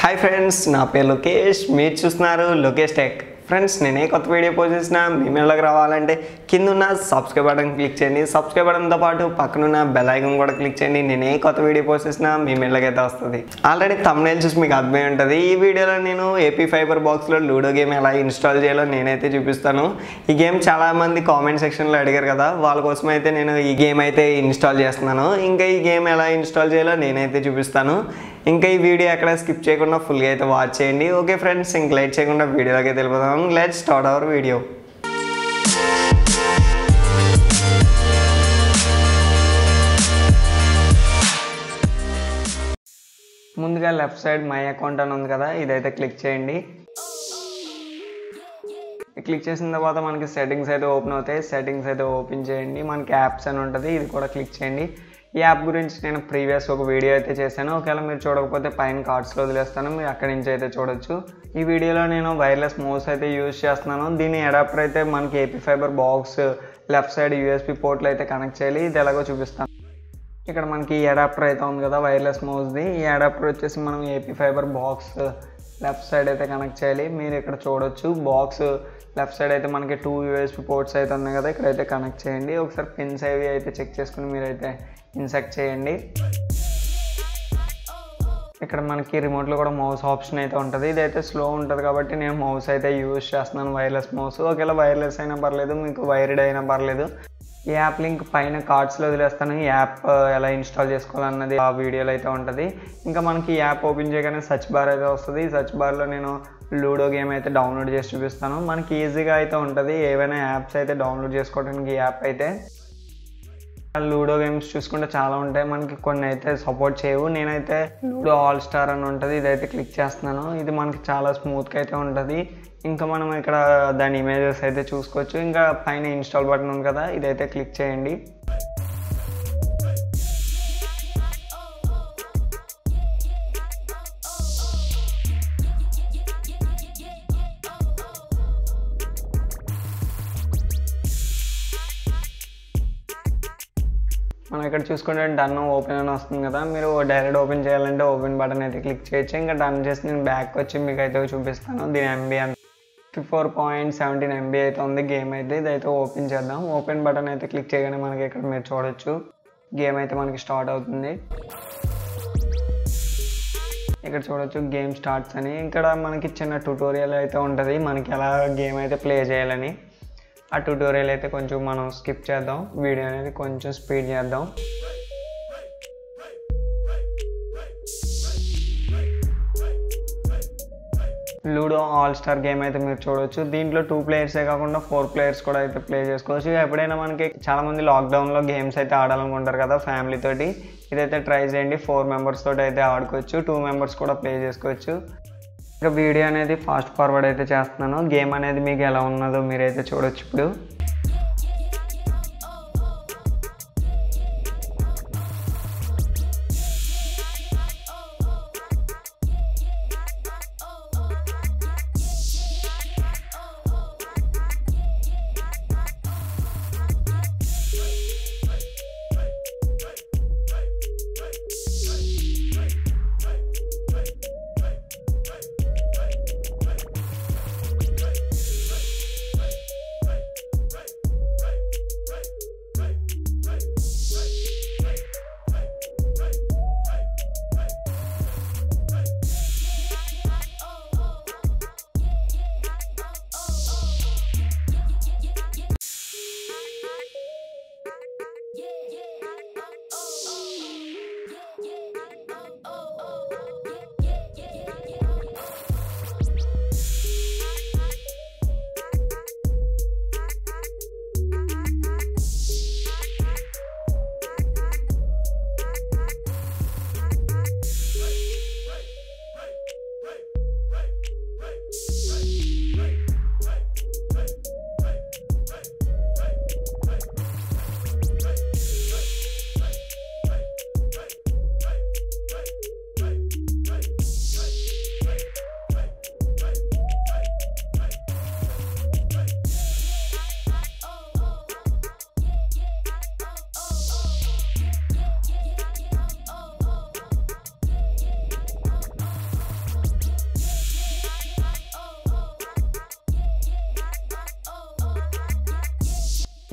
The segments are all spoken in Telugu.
హాయ్ ఫ్రెండ్స్ నా పేరు లోకేష్ మీరు చూస్తున్నారు లోకేష్ టెక్ ఫ్రెండ్స్ నేనే కొత్త వీడియో పోస్ట్ చేసిన మీ మెల్లకి రావాలంటే కింద ఉన్న సబ్స్క్రైబ్ బటన్ క్లిక్ చేయండి సబ్స్క్రైబ్ బటన్తో పాటు పక్కనున్న బెల్ ఐకాన్ కూడా క్లిక్ చేయండి నేనే కొత్త వీడియో పోస్ట్ చేసిన మీ మెల్లకి అయితే వస్తుంది ఆల్రెడీ తమ్నేల్ చూసి మీకు అర్థమై ఉంటుంది ఈ వీడియోలో నేను ఏపీ ఫైబర్ బాక్స్లో లూడో గేమ్ ఎలా ఇన్స్టాల్ చేయాలో నేనైతే చూపిస్తాను ఈ గేమ్ చాలా మంది కామెంట్ సెక్షన్లో అడిగారు కదా వాళ్ళ కోసం అయితే నేను ఈ గేమ్ అయితే ఇన్స్టాల్ చేస్తున్నాను ఇంకా ఈ గేమ్ ఎలా ఇన్స్టాల్ చేయాలో నేనైతే చూపిస్తాను ఇంకా ఈ వీడియో ఎక్కడ స్కిప్ చేయకుండా ఫుల్గా అయితే వాచ్ చేయండి ఓకే ఫ్రెండ్స్ ఇంక లైట్ చేయకుండా వీడియోలోకి అయితే వెళ్ళిపోదాం లెట్ స్టార్ట్ అవర్ వీడియో ముందుగా లెఫ్ట్ సైడ్ మై అకౌంట్ అని ఉంది కదా ఇదైతే క్లిక్ చేయండి క్లిక్ చేసిన తర్వాత మనకి సెట్టింగ్స్ అయితే ఓపెన్ అవుతాయి సెట్టింగ్స్ అయితే ఓపెన్ చేయండి మనకి యాప్స్ అని ఉంటుంది ఇది కూడా క్లిక్ చేయండి ఈ యాప్ గురించి నేను ప్రీవియస్ ఒక వీడియో అయితే చేశాను ఒకవేళ మీరు చూడకపోతే పైన కార్డ్స్లో వదిలేస్తాను మీరు అక్కడి నుంచి అయితే చూడొచ్చు ఈ వీడియోలో నేను వైర్లెస్ మౌస్ అయితే యూజ్ చేస్తున్నాను దీని అడాప్టర్ అయితే మనకి AP fiber box left side USB పోర్ట్లు అయితే కనెక్ట్ చేయాలి ఇది ఎలాగో చూపిస్తాను ఇక్కడ మనకి ఈ అడాప్టర్ అయితే ఉంది కదా వైర్లెస్ మౌస్ది ఈ అడాప్టర్ వచ్చేసి మనం AP fiber box left side అయితే కనెక్ట్ చేయాలి మీరు ఇక్కడ చూడొచ్చు బాక్స్ లెఫ్ట్ సైడ్ అయితే మనకి టూ యూఎస్పి పోర్ట్స్ అయితే ఉన్నాయి కదా ఇక్కడైతే కనెక్ట్ చేయండి ఒకసారి పిన్స్ అవి అయితే చెక్ చేసుకుని మీరైతే ఇన్సెక్ట్ చేయండి ఇక్కడ మనకి రిమోట్లో కూడా మౌస్ ఆప్షన్ అయితే ఉంటుంది ఇదైతే స్లో ఉంటుంది కాబట్టి నేను మౌస్ అయితే యూజ్ చేస్తున్నాను వైర్లెస్ మౌస్ ఒకవేళ వైర్లెస్ అయినా పర్లేదు మీకు వైర్డ్ అయినా పర్లేదు ఈ యాప్ లింక్ పైన కార్డ్స్లో వదిలేస్తాను ఈ యాప్ ఎలా ఇన్స్టాల్ చేసుకోవాలన్నది ఆ వీడియోలో అయితే ఉంటుంది ఇంకా మనకి ఈ యాప్ ఓపెన్ చేయగానే సర్చ్ బార్ అయితే వస్తుంది ఈ సర్చ్ బార్లో నేను లూడో గేమ్ అయితే డౌన్లోడ్ చేసి చూపిస్తాను మనకి ఈజీగా అయితే ఉంటుంది ఏవైనా యాప్స్ అయితే డౌన్లోడ్ చేసుకోవడానికి ఈ యాప్ అయితే లూడో గేమ్స్ చూసుకుంటే చాలా ఉంటాయి మనకి కొన్ని అయితే సపోర్ట్ చేయవు నేనైతే లూడో ఆల్ స్టార్ అని ఉంటుంది ఇదైతే క్లిక్ చేస్తున్నాను ఇది మనకి చాలా స్మూత్గా అయితే ఉంటుంది ఇంకా మనం ఇక్కడ దాని ఇమేజెస్ అయితే చూసుకోవచ్చు ఇంకా పైన ఇన్స్టాల్ బటన్ ఉంది కదా ఇదైతే క్లిక్ చేయండి మనం ఇక్కడ చూసుకుంటే డన్ ఓపెన్ అని వస్తుంది కదా మీరు డైరెక్ట్ ఓపెన్ చేయాలంటే ఓపెన్ బటన్ అయితే క్లిక్ చేయొచ్చు ఇంకా డన్ చేసి నేను బ్యాక్ వచ్చి మీకు అయితే చూపిస్తాను దీని ఎంబీ అంత fifty four point seventeen MB అయితే ఉంది గేమ్ అయితే ఇదైతే ఓపెన్ చేద్దాం ఓపెన్ బటన్ అయితే క్లిక్ చేయగానే మనకి ఇక్కడ మీరు చూడొచ్చు గేమ్ అయితే మనకి స్టార్ట్ అవుతుంది ఇక్కడ చూడొచ్చు గేమ్ స్టార్ట్స్ అని ఇక్కడ మనకి చిన్న ట్యూటోరియల్ అయితే ఉంటుంది మనకి ఎలా గేమ్ అయితే ప్లే చేయాలని ఆ ట్యూటోరియల్ అయితే కొంచెం మనం స్కిప్ చేద్దాం వీడియో అనేది కొంచెం స్పీడ్ చేద్దాం లూడో ఆల్ స్టార్ గేమ్ అయితే మీరు చూడొచ్చు దీంట్లో టూ ప్లేయర్సే కాకుండా ఫోర్ ప్లేయర్స్ కూడా అయితే ప్లే చేసుకోవచ్చు ఎప్పుడైనా మనకి చాలా మంది లాక్డౌన్లో గేమ్స్ అయితే ఆడాలనుకుంటారు కదా ఫ్యామిలీ తోటి ఇదైతే ట్రై చేయండి ఫోర్ మెంబర్స్ తోటి అయితే ఆడుకోవచ్చు టూ మెంబర్స్ కూడా ప్లే చేసుకోవచ్చు ఇంకా వీడియో అనేది ఫాస్ట్ ఫార్వర్డ్ అయితే చేస్తున్నాను గేమ్ అనేది మీకు ఎలా ఉన్నదో మీరైతే చూడొచ్చు ఇప్పుడు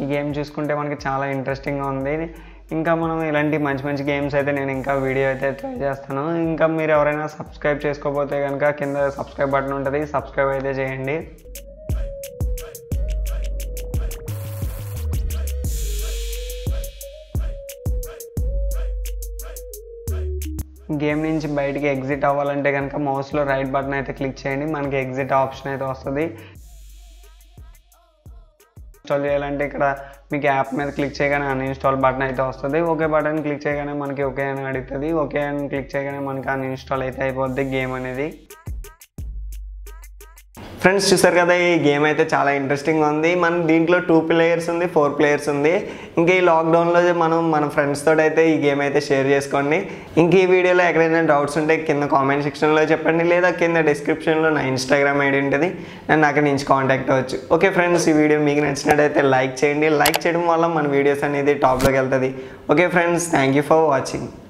ఈ గేమ్ చూసుకుంటే మనకి చాలా ఇంట్రెస్టింగ్గా ఉంది ఇంకా మనం ఇలాంటి మంచి మంచి గేమ్స్ అయితే నేను ఇంకా వీడియో అయితే ట్రై చేస్తాను ఇంకా మీరు ఎవరైనా సబ్స్క్రైబ్ చేసుకోకపోతే కనుక కింద సబ్స్క్రైబ్ బటన్ ఉంటుంది సబ్స్క్రైబ్ అయితే చేయండి గేమ్ నుంచి బయటికి ఎగ్జిట్ అవ్వాలంటే కనుక మౌస్లో రైట్ బటన్ అయితే క్లిక్ చేయండి మనకి ఎగ్జిట్ ఆప్షన్ అయితే వస్తుంది ఇన్స్టాల్ చేయాలంటే ఇక్కడ మీకు యాప్ మీద క్లిక్ చేయగానే అన్ఇన్స్టాల్ బటన్ అయితే వస్తుంది ఓకే బటన్ క్లిక్ చేయగానే మనకి ఓకే అని అడుగుతుంది ఓకే అని క్లిక్ చేయగానే మనకి అన్ఇన్స్టాల్ అయితే అయిపోద్ది గేమ్ అనేది ఫ్రెండ్స్ చూసారు కదా ఈ గేమ్ అయితే చాలా ఇంట్రెస్టింగ్ ఉంది మన దీంట్లో టూ ప్లేయర్స్ ఉంది ఫోర్ ప్లేయర్స్ ఉంది ఇంకా ఈ లాక్డౌన్లో మనం మన ఫ్రెండ్స్ తోటి అయితే ఈ గేమ్ అయితే షేర్ చేసుకోండి ఇంక ఈ వీడియోలో ఎక్కడైనా డౌట్స్ ఉంటే కింద కామెంట్ సెక్షన్లో చెప్పండి లేదా కింద డిస్క్రిప్షన్లో నా ఇన్స్టాగ్రామ్ ఐడి ఉంటుంది నన్ను అక్కడి నుంచి కాంటాక్ట్ అవ్వచ్చు ఓకే ఫ్రెండ్స్ ఈ వీడియో మీకు నచ్చినట్టయితే లైక్ చేయండి లైక్ చేయడం వల్ల మన వీడియోస్ అనేది టాప్లోకి వెళ్తుంది okay friends thank you for watching